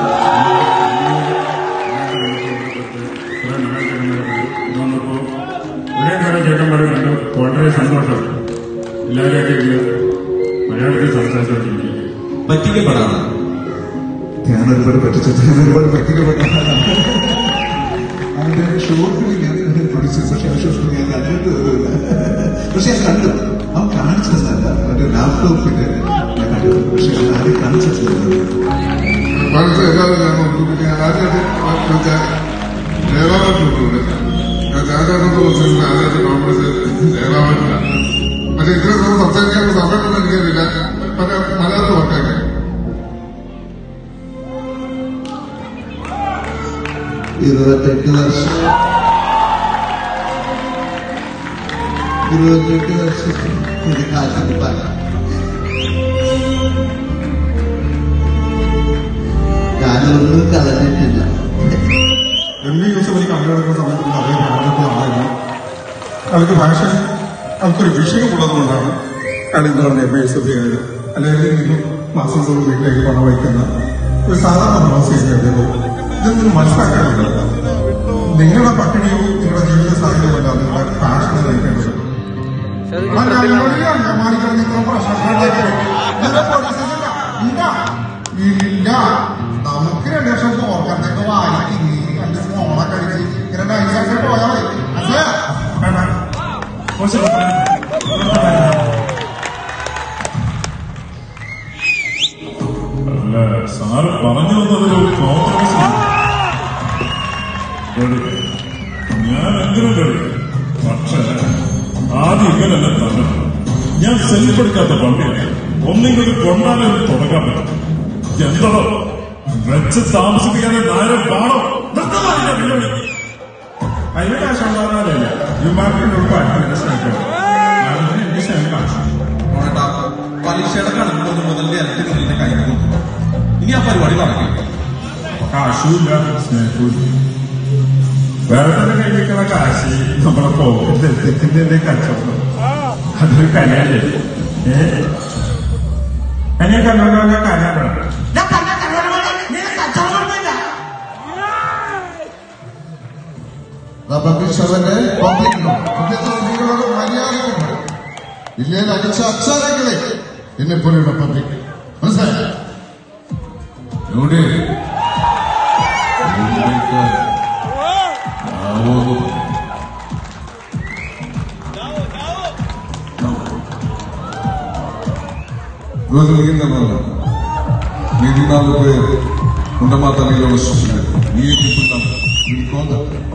വന്നപ്പോ ഇവിടെ കുറെ ചേട്ടന്മാരെ കണ്ടു വളരെ സന്തോഷം എല്ലാവരെയൊക്കെ മലയാളത്തിൽ സംസാരിച്ചുകൊണ്ടിരിക്കും പറ്റിക്കപ്പെടാണ് ഞാൻ ഒരുപാട് പറ്റിച്ചത് ഞാൻ ഒരുപാട് പറ്റിക്കപ്പെട്ടതാണ് അതിന്റെ ഷോർട്ട് ഫിലിം പ്രൊഡ്യൂസ് പക്ഷെ ആ ഷോർട്ട് ഫിലിം ഞാൻ കണ്ടിട്ട് പോലുമില്ല. പക്ഷെ ഞാൻ കണ്ടു അവൻ കാണിച്ചു തന്നല്ല മറ്റേ ലാപ്ടോപ്പില് ഞാൻ കണ്ടു പക്ഷെ ഞാൻ ആരും കാണിച്ചിട്ടില്ല മനസ്സിൽ എല്ലാവരും ഞാൻ നോക്കിയിട്ട് ഞാൻ ആദ്യമായിട്ട് ജയറാമിട്ടുണ്ട് ഞാൻ ജയറാമിന്റെ ദിവസം ആദ്യമായിട്ട് കോൺഗ്രസ് ജയറാമിനാണ് പക്ഷെ ഇത്ര സമയം സംസാരിക്കാനുള്ള സമയമൊന്നും എനിക്കറിയില്ല പക്ഷെ മലയാളത്തിൽ വർക്കാക്കി ഇരുപത്തെട്ട് വർഷം ഇരുപത്തെട്ട് വർഷം ഇത് കാത്തിരിപ്പാണ് ഞാനൊന്നും കളഞ്ഞിട്ടില്ല എം ബി യൂസഫ് അലി കമ്മിയെടുക്കുന്ന സമയത്ത് അതേ ഭാരതത്തിൽ ആളായിരുന്നു അയാൾക്ക് ഭാഷ അയാൾക്കൊരു വിഷയമുള്ളതുകൊണ്ടാണ് അയാൾ എന്താണ് എം എ യൂസഫ് ആയത് അല്ലെങ്കിൽ ഇന്നും മാസം തോറും വീട്ടിലേക്ക് പണം വയ്ക്കുന്ന ഒരു സാധാരണ പ്രവാസിയായിരുന്നു ഇതൊന്നും മനസ്സിലാക്കാനില്ല നിങ്ങളുടെ പട്ടിണിയോ നിങ്ങളുടെ ജീവിത സാഹചര്യമല്ല നിങ്ങളുടെ പാഷൻ നയിക്കേണ്ടത് ആ, ഞാൻ ഇവിടെയാണ്. ഞാൻ മാറിക്കണം നിങ്ങൾ പ്രശ്നങ്ങളുണ്ടാക്കി ഇല്ല ഇല്ല നമുക്ക് രണ്ട് ലക്ഷം ഓർക്കത്തേക്ക് വായിക്ക് നീ കണ്ട് ഫോണൊക്കെ അടിച്ച് ഇങ്ങനെ നൈസാക്കി പോയാൽ മതി അല്ലേ വേണ്ട കുറച്ച് അല്ല സാറ് പറഞ്ഞു വന്നതിൽ ഒരു കോൺഗ്രസ് ഞാൻ എന്തിനും കഴിയും പക്ഷേ ആദ്യം ഇങ്ങനല്ല തന്നെ ഞാൻ സെൽഫ് എടുക്കാത്ത വണ്ടിയാണ് ഒന്നിങ്ങനെ കൊണ്ടാലേ ഇത് തുടങ്ങാൻ പറ്റും എന്താണോ വെച്ച് താമസിപ്പിക്കാതെ നായരെ കാണോ നിർത്തമാ ഇതിന്റെ വെല്ലുവിളി അതിന് കാശ് ഉണ്ടാകാറില്ല ഇവന്മാർക്ക് ഒരുപാട് എന്റെ സ്നേഹം എന്റെ സ്നേഹം കാശ് മോനേട്ടാ, പരീക്ഷയുടെ കണക്ക് ഒന്ന് മുതലിന്റെ ഇരട്ടി നിങ്ങളുടെ കയ്യിൽ കൊടുത്തു ഇനി ആ പരിപാടി നടക്കില്ല കാശുമില്ല സ്നേഹവും വേറെ തന്നെ കയ്യിലേക്കുള്ള കാശ് നമ്മളെ പോക്കറ്റിന്റെ കച്ചവടം അതൊരു കലയല്ലേ ഏ എന്നെ കണ്ണൂരൊക്കെ കലയാണ് പബ്ലിക് സർവന്റ് പബ്ലിക് പബ്ലിക് സർവന്റുകളോട് മര്യാദക്കുണ്ട് ഇല്ലെങ്കിൽ അടിച്ച അച്ചാരങ്ങളെ എന്നെ പോലെയുള്ള പബ്ലിക് മനസ്സിലായോ ഇവിടെ ഇവിടേക്ക് ആവോ. రోజు మిగిలిన వాళ్ళు మీ దినాలు పోయే ఉండమా తల్లిలో వస్తున్నారు మీ తీసుకుంటాం మీ కోత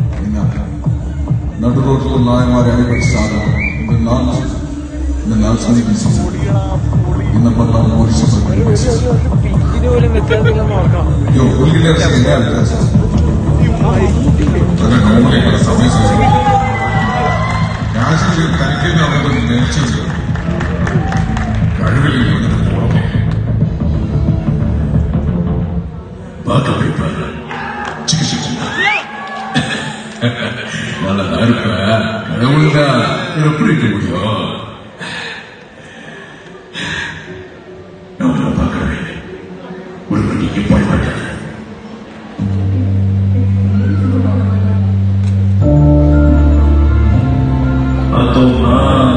నటు రోజులు నాయమారి అడిపడి సాధన இந்த நாள் இந்த நாள் சந்திக்கும் இன்னும் பண்ண மோடிச்சு ഇതുപോലും വ്യത്യാസങ്ങൾ നോക്കാം യോ ഉള്ളിലെ വ്യത്യാസം അതൊക്കെ നോക്കിയുള്ള സമയം കാശിൽ തനിക്കിന്റെ അവർക്ക് നേച്ചത് കഴിവിൽ വന്നിട്ട് പോകണം பார்க்க நல்லதா இருப்ப கடவுள் தான் எப்படி இருக்க முடியும் நான் பார்க்கவே ஒரு மணிக்கு போய் மாட்டேன் Atoma.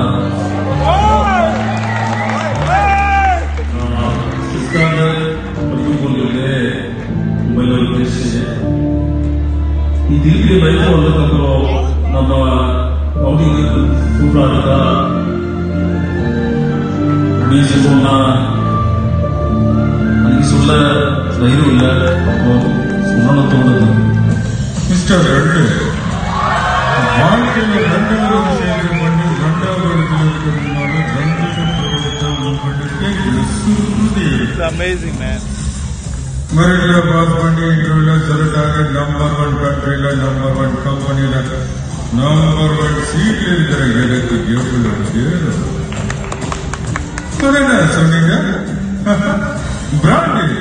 Siskanda படிக்கும்போது உண்மையில ஒரு விஷயம் ಈ ದಿಲ್ಪಿ ಲೈಫ್ வந்ததுக்கப்புறம் நம்ம ரவுடிங்களுக்கு சூப்பரா இருக்கா அப்படின்னு சொன்னா அன்னைக்கு சொல்ல தைரியம் இல்லை அப்போ சொல்லணும் தோணுது மிஸ்டர் ரெண்டு வாழ்க்கையில ரெண்டாவது விஷயத்தை பண்ணி ரெண்டாவது இடத்துல இருக்கிறதுனால ரெண்டு உங்களுக்கு சுருதி amazing man மெரிட்ல பாஸ் பண்ணி இன்டர்வியூல செலக்ட் ஆகி நம்பர் ஒன் கண்ட்ரில நம்பர் ஒன் கம்பெனில நம்பர் ஒன் சீட்ல இருக்கிற எனக்கு எவ்வளவு அது என்ன சொன்னீங்க பிராண்டி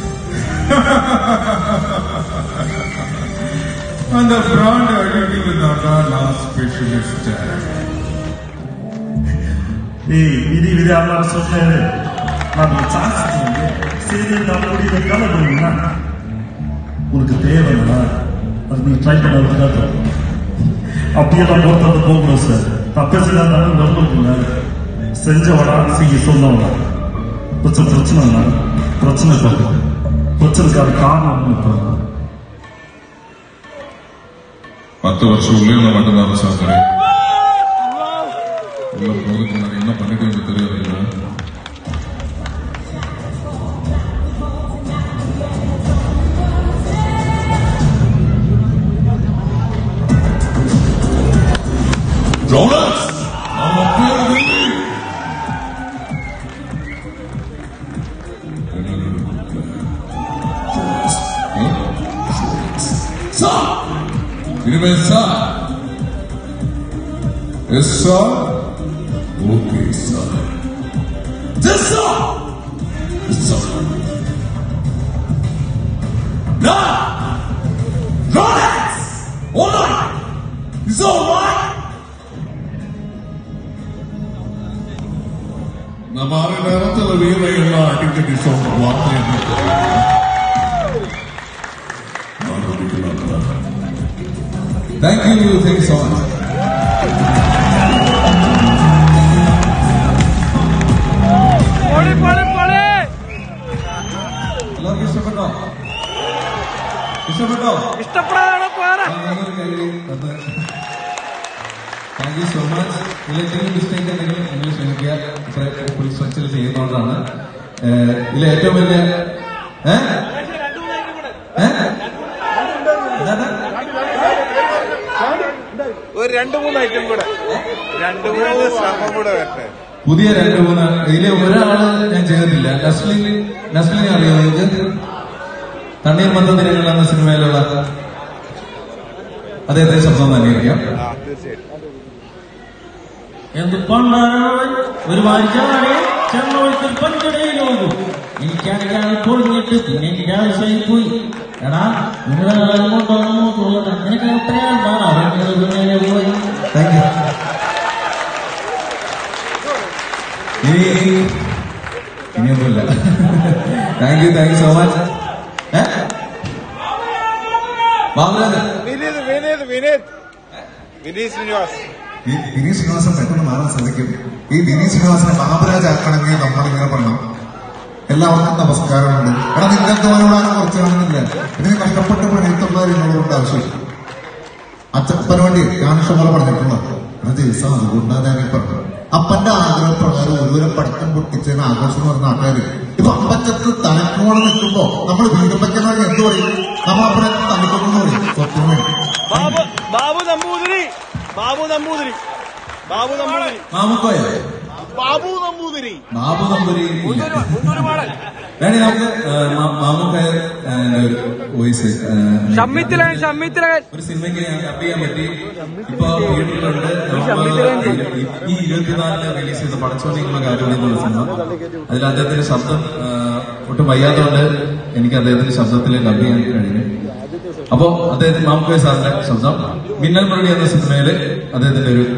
அந்த பிராண்ட் அடிக்கிறதுனால நான் ஸ்பெஷலிஸ்ட் ஏய் விதி விதி அம்மா சொன்னேன் நான் சான்ஸ் சரி நான் முடிய கலந்துருந்தா உனக்கு தேவைன்னா அது நீ ட்ரை பண்ண விடாது அப்படியெல்லாம் ஒருத்தர் போகணும் சார் தப்பு செய்யாதாலும் வரணும்ல செஞ்சவடா செய்ய சொன்னவடா பிரச்சனை பிரச்சனைனா பிரச்சனை சொல்லு பிரச்சனைக்கான காரணம் ஒன்று பத்து வருஷம் உள்ளே நான் மட்டும்தான் சார் உள்ள போகிறதுக்கு நான் என்ன பண்ணிட்டு எனக்கு தெரியாது இல்லை Rollers! I'm up here, baby! Sir! இனிமே sir yes sir okay sir yes sir yes sir Now, Rolex! Hold on! It's all right! நம்ம ஆறு நேரத்தில் வீரையெல்லாம் அடிக்கடி சொல்ற வார்த்தை என்ன தெரியுமா? நான் அடிக்கலாம் Thank you, thank you so much. പൊളി പൊളി പൊളി എല്ലാവർക്കും ഇഷ്ടപ്പെട്ടോ ഇഷ്ടപ്പെട്ടോ ഇഷ്ടപ്പെടാതെ പോരാ താങ്ക് യു സോ മച്ച് ഇതിലെന്തെങ്കിലും മിസ്റ്റേക്ക് ഉണ്ടെങ്കിൽ നിങ്ങൾ ക്ഷമിക്കുക ഇത്ര ഫുൾ സ്ട്രക്ചർ ചെയ്യുന്നതുകൊണ്ടാണ് ഏഹ്, ഇതിലെ ഏറ്റവും വലിയ ഏ? ഏ? എന്താണ്? ഒരു രണ്ട് മൂന്ന് ഐറ്റം കൂടെ രണ്ട് മൂന്ന് ശ്രമം കൂടെ വരട്ടെ പുതിയ രണ്ട് മൂന്ന് ഇതിലെ ഒരാള് ഞാൻ ചെയ്തിട്ടില്ല നസ്ലിൻ നസ്ലിനെ അറിയോ നിങ്ങൾക്ക് തണ്ണീർ മന്ദ ദിനങ്ങൾ എന്ന സിനിമയിലുള്ള അദ്ദേഹത്തെ ശബ്ദം നൽകിയിരിക്കാം എന്ത് പണ്ടാരവൻ ഒരു വാരിച്ചാടെ ചെന്നവയ്ക്കൽ പഞ്ചടയിലോകും എനിക്കാണെങ്കിൽ പൊളിഞ്ഞിട്ട് പിന്നെ എന്റെ ആവശ്യമായി പോയി എടാ നിങ്ങളുടെ കാലം കൊണ്ടോണം നോക്കുള്ളത് നിനക്ക് എത്രയാണ് അവരുടെ പിന്നെ പോയി താങ്ക് യു ഇനി ഇനിയൊന്നുമില്ല thank you thank you so much Baburajan Vineeth Vineeth Vineeth Vineeth Srinivas ഈ ദിനീഷ് ശ്രീനിവാസൻ പെട്ടെന്ന് മാറാൻ സാധിക്കും ഈ ദിനീഷ് ശ്രീനിവാസനെ ബാബുരാജ് ആക്കണമെങ്കിൽ നമ്മളിങ്ങനെ പറയണം എല്ലാവർക്കും നമസ്കാരമുണ്ട് എടാ നിങ്ങൾക്ക് അവരോടാണ് കുറച്ചാണെന്നില്ല ഇതിന് കഷ്ടപ്പെട്ട് പണിയെത്തുള്ളവർ എന്നോടുകൊണ്ട് ആവശ്യമില്ല അച്ഛപ്പന് വേണ്ടി ഞാൻ ഇഷ്ടംപോലെ പറഞ്ഞിട്ടുള്ളത് എടാ ദിവസം അതുകൊണ്ടാണ് ഞാൻ ഈ പറഞ്ഞത് അപ്പന്റെ ആഗ്രഹപ്രകാരം ഒരുവരെ പടക്കം പൊട്ടിച്ചതിന് ആഘോഷം എന്ന് പറഞ്ഞ ആൾക്കാര് ഇപ്പൊ അപ്പച്ചത്ത് തലക്കോടെ നിൽക്കുമ്പോ നമ്മൾ വീണ്ടും വെക്കുന്നവർ എന്ത് പറയും നമ്മൾ അപ്പനെ തലക്കൊന്നു പറയും സ്വത്തിന് വേണ്ടി ബാബു ബാബു നമ്പൂതിരി ബാബു നമ്പൂതിരി ബാബു നമ്പൂതിരി മാമുക്കോയ ബാബു നമ്പൂതിരി ബാബു നമ്പൂരി വേണേ നമുക്ക് മാമുക്കോയ ഒരു വോയിസ് ഷമ്മിത്തിലകൻ ഷമ്മിത്തിലകൻ ഒരു സിനിമയ്ക്ക് ഞാൻ ഡബ് ചെയ്യാൻ പറ്റി ഇപ്പൊ തിയേറ്ററിലുണ്ട് നവംബർ ഈ ഇരുപത്തിനാലിന് റിലീസ് ചെയ്ത പടച്ചോണ്ടിങ്ങുള്ള കാര്യം എന്നുള്ള സിനിമ അതിൽ അദ്ദേഹത്തിന്റെ ശബ്ദം ആ, ഒട്ടും വയ്യാത്തതുകൊണ്ട് എനിക്ക് അദ്ദേഹത്തിന്റെ ശബ്ദത്തിൽ ഡബ് ചെയ്യാൻ കഴിഞ്ഞു അപ്പോ അദ്ദേഹത്തിന് മാമുക്കോയ സാറിന്റെ ശബ്ദം മിന്നൽ മുരളി എന്ന സിനിമയില് അദ്ദേഹത്തിന്റെ ഒരു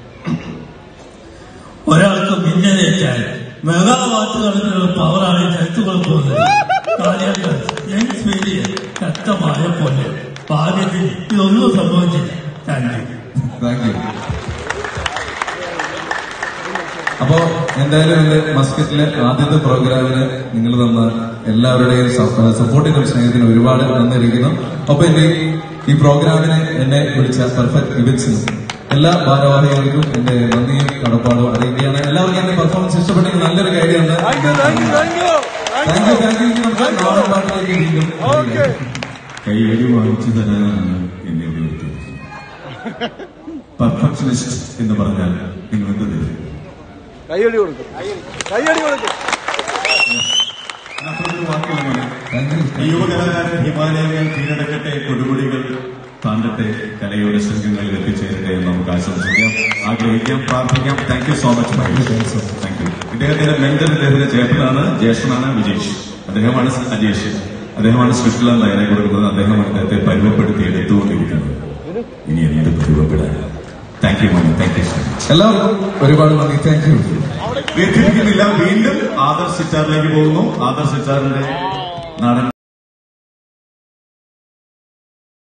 ഒരാൾക്ക് മിന്നലേറ്റാൽ മെഗാവാട്ട് കണക്കിനുള്ള പവറാണ് ഈ ചത്തുകൾ പോകുന്നത് കാര്യങ്ങൾ യങ് സ്പീഡിയ ശക്തമായ പോലെ ഭാഗ്യത്തിന് ഇതൊന്നും സംഭവിച്ചില്ല താങ്ക് യു താങ്ക് യു അപ്പോ എന്തായാലും എന്റെ മസ്കറ്റിലെ ആദ്യത്തെ പ്രോഗ്രാമിന് നിങ്ങൾ തന്ന എല്ലാവരുടെയും സപ്പോർട്ടിനും സ്നേഹത്തിനും ഒരുപാട് നന്ദി അറിയിക്കുന്നു അപ്പൊ എന്റെ ഈ പ്രോഗ്രാമിന് എന്നെ വിളിച്ച പെർഫെക്റ്റ് ഇവന്റ്സിനും എല്ലാ ഭാരവാഹികൾക്കും എന്റെ നന്ദിയും കടപ്പാടും അറിയിക്കുകയാണ് എല്ലാവർക്കും എന്റെ പെർഫോമൻസ് ഇഷ്ടപ്പെട്ടെങ്കിൽ നല്ലൊരു ഗൈഡ് ഉണ്ട് താങ്ക് യു താങ്ക് യു ഇനി നമുക്ക് നാടൻ പാട്ടിലേക്ക് വീണ്ടും കൈയടി വാങ്ങിച്ചു തരാനാണ് എന്നെ വിളിക്കുന്നത് പെർഫെക്ഷനിസ്റ്റ് എന്ന് പറഞ്ഞാൽ നിങ്ങൾ എന്ത് തരും കൈയടി കൊടുക്കും കൈയടി കൊടുക്കും ഈ യുവകലാകാരൻ ഹിമാലയങ്ങൾ കീഴടക്കട്ടെ കൊടുമുടികൾ താണ്ടട്ടെ കലയുടെ ശൃംഗങ്ങളിൽ എത്തിച്ചേരട്ടെ എന്ന് നമുക്ക് ആശംസിക്കാം ആഗ്രഹിക്കാം പ്രാർത്ഥിക്കാം thank you so much thank you ഇദ്ദേഹത്തിന്റെ മെന്റർ ഇദ്ദേഹത്തിന്റെ ചേട്ടനാണ് ജ്യേഷ്ഠനാണ് വിജേഷ് അദ്ദേഹമാണ് അജേഷ് അദ്ദേഹമാണ് സൃഷ്ടിലാൻ തയ്യാറായി കൊടുക്കുന്നത് അദ്ദേഹമാണ് അദ്ദേഹത്തെ പരുവപ്പെടുത്തി എടുത്തുകൊണ്ടിരിക്കുന്നത് ഇനി എന്ത് പരുവപ്പെടാൻ thank you Mani thank you so much എല്ലാവർക്കും ഒരുപാട് നന്ദി താങ്ക് യു ദീർഘിപ്പിക്കുന്നില്ല വീണ്ടും ആദർശ് സിറ്റാറിലേക്ക് പോകുന്നു ആദർശ് സിറ്റാറിന്റെ നാടൻ